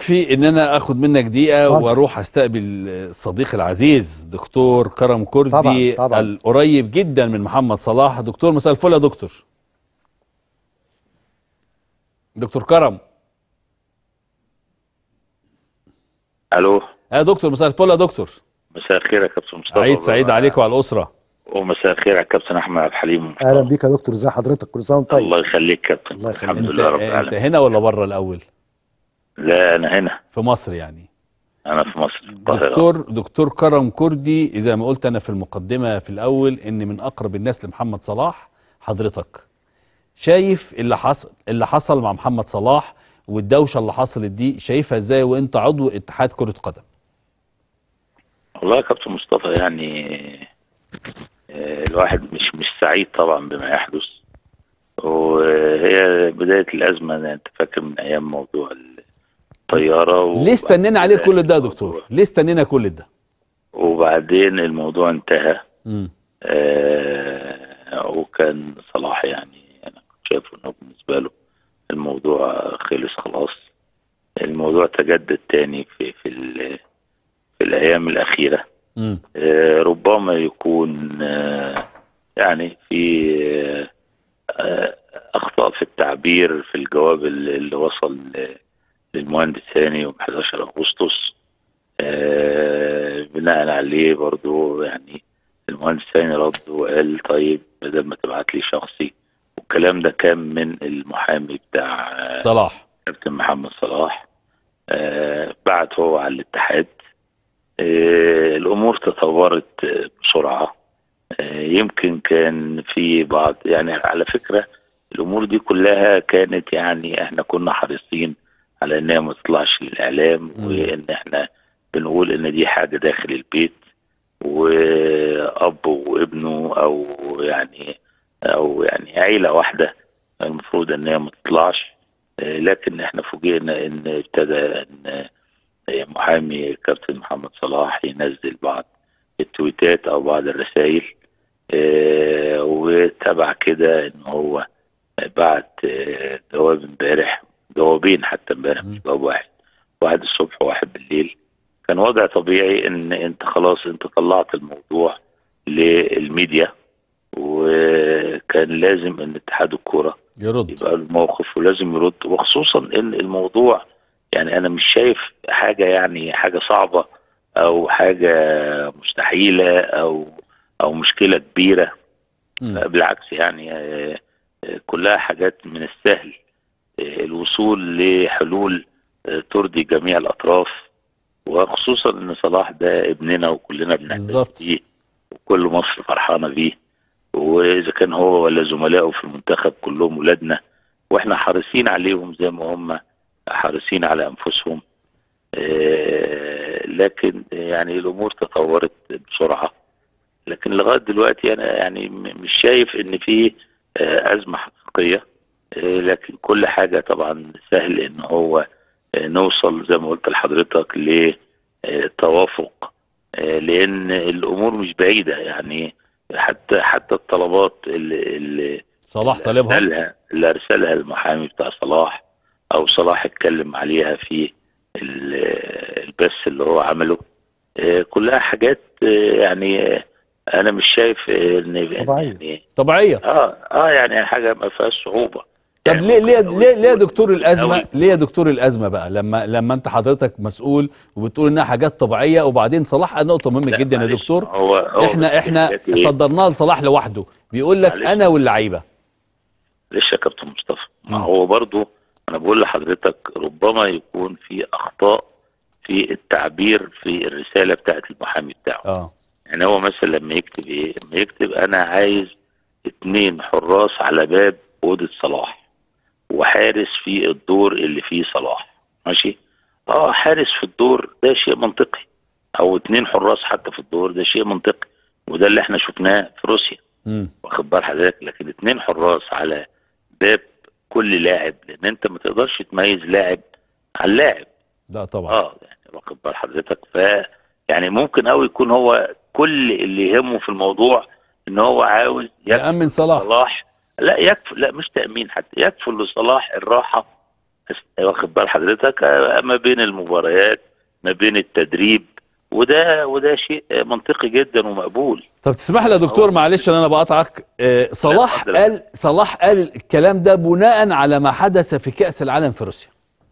يكفي ان انا اخد منك دقيقه اتفضل. واروح استقبل الصديق العزيز دكتور كرم كردي طبعاً، طبعاً. القريب جدا من محمد صلاح دكتور مساء الفل يا دكتور دكتور كرم الو يا دكتور مساء الفل يا دكتور مساء الخير يا كابتن مصطفى عيد سعيد عليك وعلى الاسره ومساء الخير يا كابتن احمد عبد الحليم اهلا بيك يا دكتور ازي حضرتك كل سنه وانت طيب الله يخليك كابتن الله يخليك. الحمد انت لله رب انت العالمين هنا ولا بره الاول لا انا هنا في مصر يعني انا في مصر في القاهره دكتور دكتور كرم كردي زي ما قلت انا في المقدمه في الاول ان من اقرب الناس لمحمد صلاح حضرتك شايف اللي حصل اللي حصل مع محمد صلاح والدوشه اللي حصلت دي شايفها ازاي وانت عضو اتحاد كره قدم والله يا كابتن مصطفى يعني آه، الواحد مش مش سعيد طبعا بما يحدث وهي بدايه الازمه أنا انت فاكر من ايام موضوع الطياره ليه استنينا عليه كل ده يا الموضوع- دكتور ليه استنينا كل ده وبعدين الموضوع انتهى امم آه وكان صلاح يعني انا كنت شايف انه بالنسبه له الموضوع خلص خلاص الموضوع تجدد تاني في في, ال- في الايام الاخيره امم آه ربما يكون آه يعني في آه آه، اخطاء في التعبير في الجواب اللي اللي وصل ل- للمهندس ثاني يوم 11 اغسطس آه، بناء عليه برضو يعني المهندس ثاني رد وقال طيب بدل ما تبعت لي شخصي والكلام ده كان من المحامي بتاع آه، صلاح كابتن محمد صلاح آه، بعت هو على الاتحاد آه، الامور تطورت آه، بسرعه آه، يمكن كان في بعض يعني على فكره الامور دي كلها كانت يعني احنا كنا حريصين على انها ما تطلعش للاعلام مم. وان احنا بنقول ان دي حاجه داخل البيت واب وابنه او يعني او يعني عيله واحده المفروض ان هي ما تطلعش آه، لكن احنا فوجئنا ان ابتدى ان آه، محامي كابتن محمد صلاح ينزل بعض التويتات او بعض الرسائل آه، وتبع كده ان هو بعت آه، جواب امبارح جوابين حتى امبارح مش جواب واحد واحد الصبح وواحد بالليل كان وضع طبيعي ان انت خلاص انت طلعت الموضوع للميديا وكان لازم ان اتحاد الكوره يرد يبقى الموقف ولازم يرد وخصوصا ان الموضوع يعني انا مش شايف حاجه يعني حاجه صعبه او حاجه مستحيله او او مشكله كبيره مم. بالعكس يعني آه، آه، كلها حاجات من السهل آه، الوصول لحلول آه، ترضي جميع الاطراف وخصوصا ان صلاح ده ابننا وكلنا بنعتز بالظبط. بيه وكل مصر فرحانه بيه واذا كان هو ولا زملائه في المنتخب كلهم ولادنا واحنا حريصين عليهم زي ما هم حريصين على انفسهم آه، لكن يعني الامور تطورت بسرعه لكن لغايه دلوقتي انا يعني م- مش شايف ان في آه، ازمه حقيقيه آه، لكن كل حاجه طبعا سهل ان هو آه، نوصل زي ما قلت لحضرتك لتوافق لان الامور مش بعيده يعني حتى حتى الطلبات اللي, اللي صلاح طالبها أرسلها اللي ارسلها المحامي بتاع صلاح او صلاح اتكلم عليها في ال- البث اللي هو عمله آه، كلها حاجات آه، يعني آه، انا مش شايف آه، ان طبيعية. يعني طبيعيه اه اه يعني حاجه ما فيهاش صعوبه طب يعني ليه ممكن ليه أقول- ليه ليه يا دكتور الازمه أوي. ليه يا دكتور الازمه بقى لما لما انت حضرتك مسؤول وبتقول انها حاجات طبيعيه وبعدين صلاح قال نقطه مهمه لا، جدا يا معلش، دكتور هو هو احنا بس احنا حاجات إيه؟ صدرناها لصلاح لوحده بيقول لك معلش. انا واللعيبه لسه يا كابتن مصطفى ما مم. هو برضو انا بقول لحضرتك ربما يكون في اخطاء في التعبير في الرساله بتاعت المحامي بتاعه اه يعني هو مثلا لما يكتب ايه لما يكتب انا عايز اتنين حراس على باب اوضه صلاح وحارس في الدور اللي فيه صلاح ماشي اه حارس في الدور ده شيء منطقي او اتنين حراس حتى في الدور ده شيء منطقي وده اللي احنا شفناه في روسيا امم واخد بال حضرتك لكن اتنين حراس على باب كل لاعب لان انت ما تقدرش تميز لاعب عن لاعب لا طبعا اه يعني واخد بال حضرتك ف يعني ممكن قوي يكون هو كل اللي يهمه في الموضوع ان هو عاوز يأمن صلاح صلاح لا يكفي لا مش تأمين حتى يكفي لصلاح الراحة واخد بال حضرتك آه، ما بين المباريات ما بين التدريب وده وده شيء منطقي جدا ومقبول طب تسمح لي يا دكتور معلش ان انا بقاطعك آه، صلاح اتفضل. قال صلاح قال الكلام ده بناء على ما حدث في كأس العالم في روسيا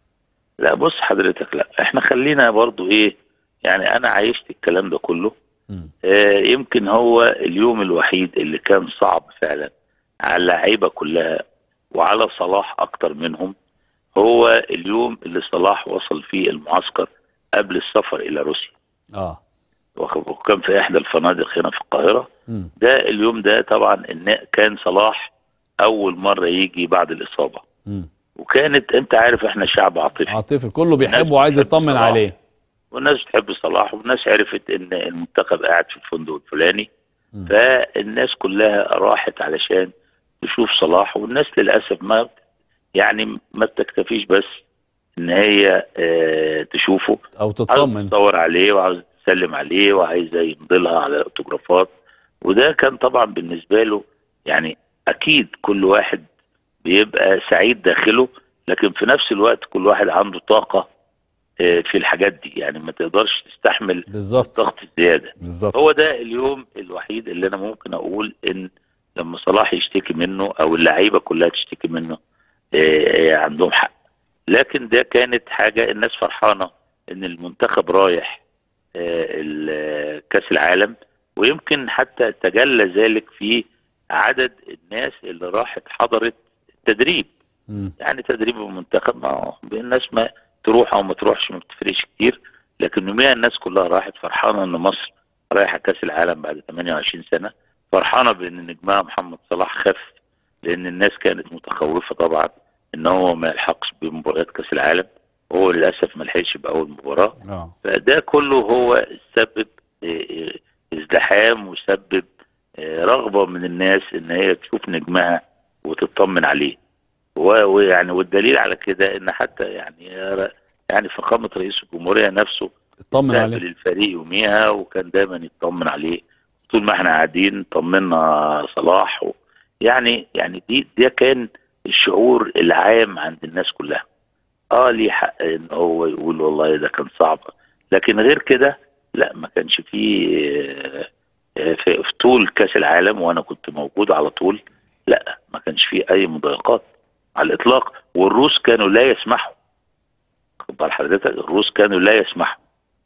لا بص حضرتك لا احنا خلينا برضو ايه يعني انا عايشت الكلام ده كله مم. آه يمكن هو اليوم الوحيد اللي كان صعب فعلا على اللعيبه كلها وعلى صلاح اكتر منهم هو اليوم اللي صلاح وصل فيه المعسكر قبل السفر الى روسيا اه واخد- وكان في احدى الفنادق هنا في القاهره مم. ده اليوم ده طبعا إن كان صلاح اول مره يجي بعد الاصابه مم. وكانت انت عارف احنا شعب عاطفي عاطفي كله بيحبه وعايز بتحب يطمن صلاح. عليه والناس بتحب صلاح والناس عرفت ان المنتخب قاعد في الفندق الفلاني مم. فالناس كلها راحت علشان تشوف صلاح والناس للاسف ما يعني ما بتكتفيش بس ان هي آه، تشوفه او عاوز تطمن تدور عليه وعاوز تسلم عليه وعايزه يمضي لها على اوتوجرافات وده كان طبعا بالنسبه له يعني اكيد كل واحد بيبقى سعيد داخله لكن في نفس الوقت كل واحد عنده طاقه آه، في الحاجات دي يعني ما تقدرش تستحمل بالظبط الضغط الزياده بالظبط هو ده اليوم الوحيد اللي انا ممكن اقول ان لما صلاح يشتكي منه او اللعيبه كلها تشتكي منه آه، آه، عندهم حق لكن ده كانت حاجه الناس فرحانه ان المنتخب رايح آه، ال- كاس العالم ويمكن حتى تجلى ذلك في عدد الناس اللي راحت حضرت التدريب مم. يعني تدريب المنتخب ما هو الناس ما تروح او ما تروحش ما بتفرقش كتير لكن يوميها الناس كلها راحت فرحانه ان مصر رايحه كاس العالم بعد 28 سنه فرحانه بان نجمها محمد صلاح خف لان الناس كانت متخوفه طبعا ان هو ما يلحقش بمباريات كاس العالم وهو للاسف ما لحقش باول مباراه اه فده كله هو سبب آه، آه، ازدحام وسبب آه، رغبه من الناس ان هي تشوف نجمها وتطمن عليه و- ويعني والدليل على كده ان حتى يعني يعني فخامه رئيس الجمهوريه نفسه اطمن استقبل عليه الفريق يوميها وكان دايما يطمن عليه طول ما احنا قاعدين طمنا صلاح و يعني يعني دي ده كان الشعور العام عند الناس كلها اه ليه حق ان هو يقول والله ده كان صعب لكن غير كده لا ما كانش فيه آه، آه، في, في طول كاس العالم وانا كنت موجود على طول لا ما كانش فيه اي مضايقات على الاطلاق والروس كانوا لا يسمحوا خد بال حضرتك الروس كانوا لا يسمحوا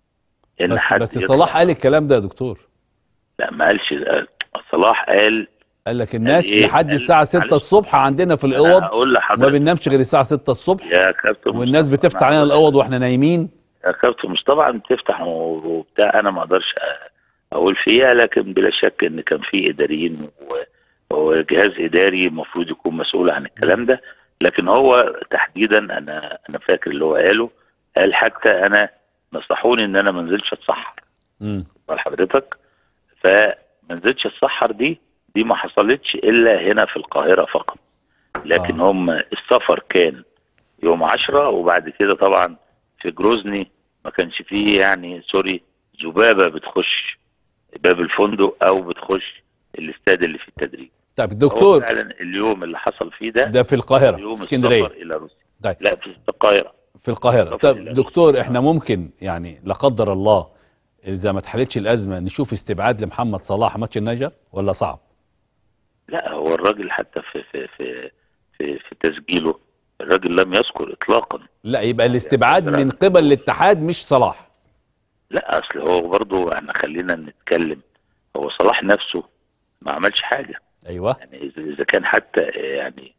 ان بس حد بس يطلع. صلاح قال الكلام ده يا دكتور لا ما قالش صلاح قال قال لك الناس إيه؟ لحد قال- الساعه 6 معلش. الصبح عندنا في أنا الاوض هقول ما لحضرتك بننامش غير الساعه 6 الصبح يا كابتن والناس مصطفى، بتفتح أنا علينا هقول الاوض واحنا نايمين يا كابتن مش طبعا بتفتح وبتاع انا ما اقدرش اقول فيها لكن بلا شك ان كان في اداريين و- وجهاز اداري المفروض يكون مسؤول عن الكلام ده لكن هو تحديدا انا انا فاكر اللي هو قاله قال حتى انا نصحوني ان انا ما انزلش اتسحر امم قال حضرتك فما نزلتش اتسحر دي دي ما حصلتش الا هنا في القاهره فقط لكن آه. هم السفر كان يوم عشرة وبعد كده طبعا في جروزني ما كانش فيه يعني سوري ذبابه بتخش باب الفندق او بتخش الاستاد اللي في التدريب طيب هو الدكتور فعلا اليوم اللي حصل فيه ده, ده في القاهره يوم في اسكندريه السفر الى روسيا طيب. لا في القاهره في القاهره طبعاً طب لا. دكتور احنا ممكن يعني لا قدر الله اذا ما اتحلتش الازمه نشوف استبعاد لمحمد صلاح ماتش النيجر ولا صعب لا هو الراجل حتى في في في في, في تسجيله الراجل لم يذكر اطلاقا لا يبقى الاستبعاد من قبل الاتحاد مش صلاح لا اصل هو برضه احنا خلينا نتكلم هو صلاح نفسه ما عملش حاجه ايوه يعني اذا إذا كان حتى يعني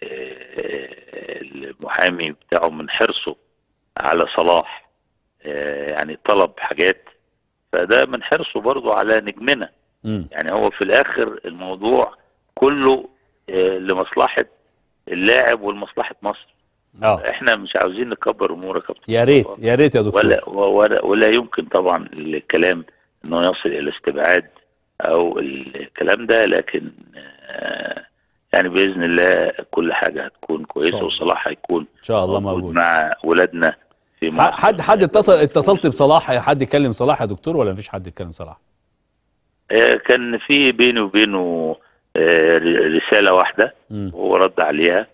آه، المحامي بتاعه من حرصه على صلاح آه، يعني طلب حاجات فده من حرصه برضه على نجمنا امم يعني هو في الاخر الموضوع كله آه، لمصلحه اللاعب ولمصلحه مصر اه احنا مش عاوزين نكبر امور يا كابتن يا ريت مصطفى. يا ريت يا دكتور ولا ولا ولا يمكن طبعا الكلام انه يصل الى استبعاد او الكلام ده لكن آه، يعني باذن الله كل حاجه هتكون شاء كويسه الله. وصلاح هيكون ان شاء الله موجود موجود مع ولادنا في ح- مصر حد حد اتصل اتصلت بصلاح حد يكلم صلاح يا دكتور ولا مفيش حد يتكلم صلاح آه، كان في بيني وبينه آه، ر- رساله واحده امم وهو رد عليها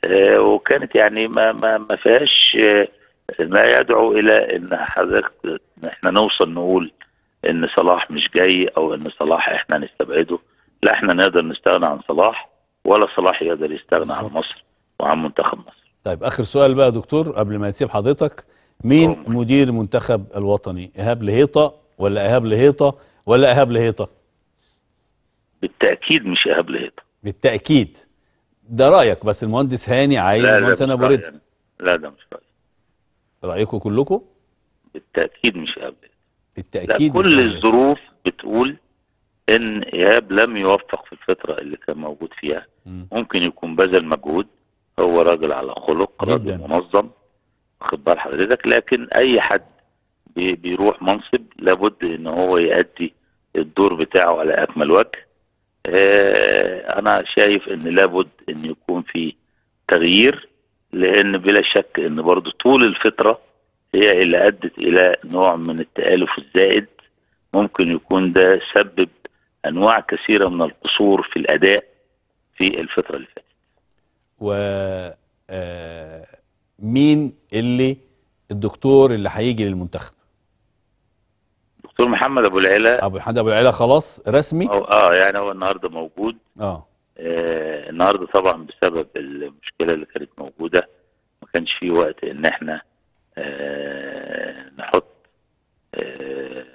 آه، وكانت يعني ما ما ما فيهاش آه، ما يدعو الى ان حضرتك إن احنا نوصل نقول ان صلاح مش جاي او ان صلاح احنا نستبعده لا احنا نقدر نستغنى عن صلاح ولا صلاح يقدر يستغنى عن بالظبط. مصر وعن منتخب مصر طيب اخر سؤال بقى يا دكتور قبل ما نسيب حضرتك مين أمر. مدير منتخب الوطني ايهاب لهيطه ولا ايهاب لهيطه ولا ايهاب لهيطه بالتاكيد مش ايهاب لهيطه بالتاكيد ده رايك بس المهندس هاني عايز لا المهندس لا انا مش ابو رأيي رد أنا. لا ده مش رأيي رايكم كلكم بالتاكيد مش ايهاب لهيطه لا بالتاكيد كل مش إيهاب. الظروف بتقول ان ايهاب لم يوفق في الفتره اللي كان موجود فيها مم. ممكن يكون بذل مجهود هو راجل على خلق راجل جداً. منظم واخد بال حضرتك لكن اي حد بي- بيروح منصب لابد ان هو يؤدي الدور بتاعه على اكمل وجه آه، انا شايف ان لابد ان يكون في تغيير لان بلا شك ان برضو طول الفتره هي اللي ادت الى نوع من التالف الزائد ممكن يكون ده سبب انواع كثيره من القصور في الاداء في الفتره اللي فاتت و آه، مين اللي الدكتور اللي هيجي للمنتخب دكتور محمد ابو العلا ابو حد ابو العلا خلاص رسمي أو اه يعني هو النهارده موجود اه آه النهارده طبعا بسبب المشكله اللي كانت موجوده ما كانش في وقت ان احنا آه نحط آه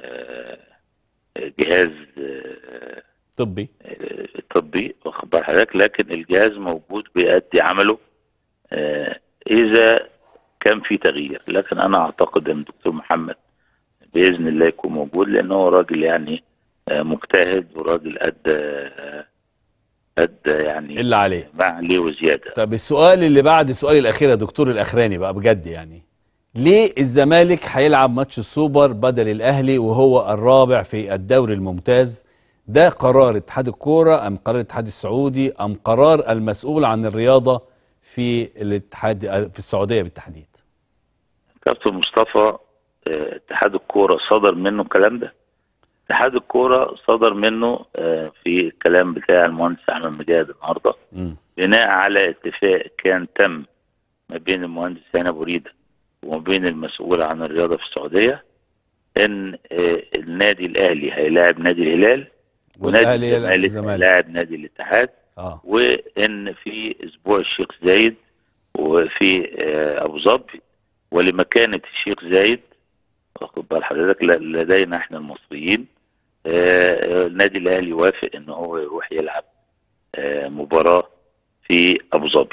جهاز آه طبي طبي واخد بال حضرتك لكن الجهاز موجود بيأدي عمله آه اذا كان في تغيير لكن انا اعتقد ان الدكتور محمد باذن الله يكون موجود لان هو راجل يعني آه مجتهد وراجل ادى آه ادى يعني اللي عليه ما عليه وزياده طب السؤال اللي بعد السؤال الاخير يا دكتور الاخراني بقى بجد يعني ليه الزمالك هيلعب ماتش السوبر بدل الاهلي وهو الرابع في الدوري الممتاز ده قرار اتحاد الكوره ام قرار الاتحاد السعودي ام قرار المسؤول عن الرياضه في الاتحاد في السعوديه بالتحديد كابتن مصطفى آه، اتحاد الكوره صدر منه الكلام ده اتحاد الكوره صدر منه آه، في الكلام بتاع المهندس احمد مجاهد النهارده مم. بناء على اتفاق كان تم ما بين المهندس هاني ابو ريده وما بين المسؤول عن الرياضه في السعوديه ان آه، النادي الاهلي هيلاعب نادي الهلال ونادي والاهلي يلعب الزمالك الزمالك هيلاعب نادي الاتحاد اه وان في اسبوع الشيخ زايد وفي آه، ابو ظبي ولمكانه الشيخ زايد واخد بال حضرتك ل- لدينا احنا المصريين آه، آه، النادي الاهلي وافق ان هو يروح يلعب آه، مباراه في ابو ظبي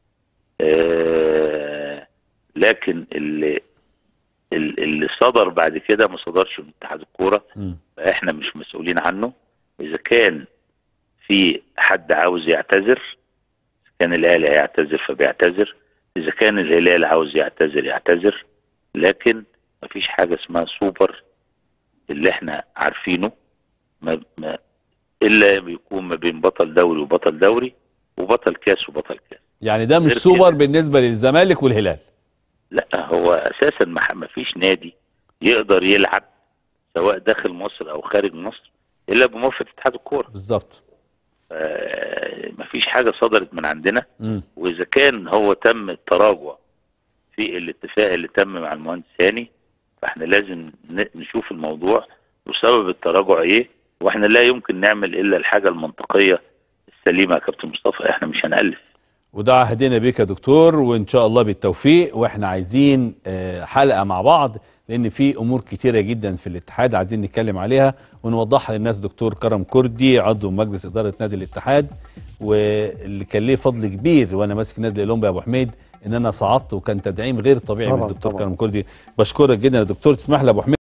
آه، لكن اللي اللي صدر بعد كده ما صدرش من اتحاد الكوره مم. احنا مش مسؤولين عنه اذا كان في حد عاوز يعتذر اذا كان الاهلي هيعتذر فبيعتذر اذا كان الهلال عاوز يعتذر يعتذر لكن مفيش حاجه اسمها سوبر اللي احنا عارفينه ما ما الا بيكون ما بين بطل دوري وبطل دوري وبطل كاس وبطل كاس يعني ده مش غير سوبر كده. بالنسبه للزمالك والهلال لا هو اساسا ما ما فيش نادي يقدر يلعب سواء داخل مصر او خارج مصر الا بموافقه اتحاد الكوره بالظبط آه، مفيش حاجه صدرت من عندنا مم. واذا كان هو تم التراجع في الاتفاق اللي تم مع المهندس هاني فاحنا لازم ن- نشوف الموضوع وسبب التراجع ايه واحنا لا يمكن نعمل الا الحاجه المنطقيه السليمه يا كابتن مصطفى احنا مش هنالف وده عهدنا بيك يا دكتور وان شاء الله بالتوفيق واحنا عايزين آه، حلقه مع بعض لان في امور كتيره جدا في الاتحاد عايزين نتكلم عليها ونوضحها للناس دكتور كرم كردي عضو مجلس اداره نادي الاتحاد واللي كان ليه فضل كبير وانا ماسك نادي الاولمبي يا ابو حميد ان انا صعدت وكان تدعيم غير طبيعي من طبعاً، الدكتور طبعاً. كرم كردي بشكرك جدا يا دكتور تسمح لي يا ابو حميد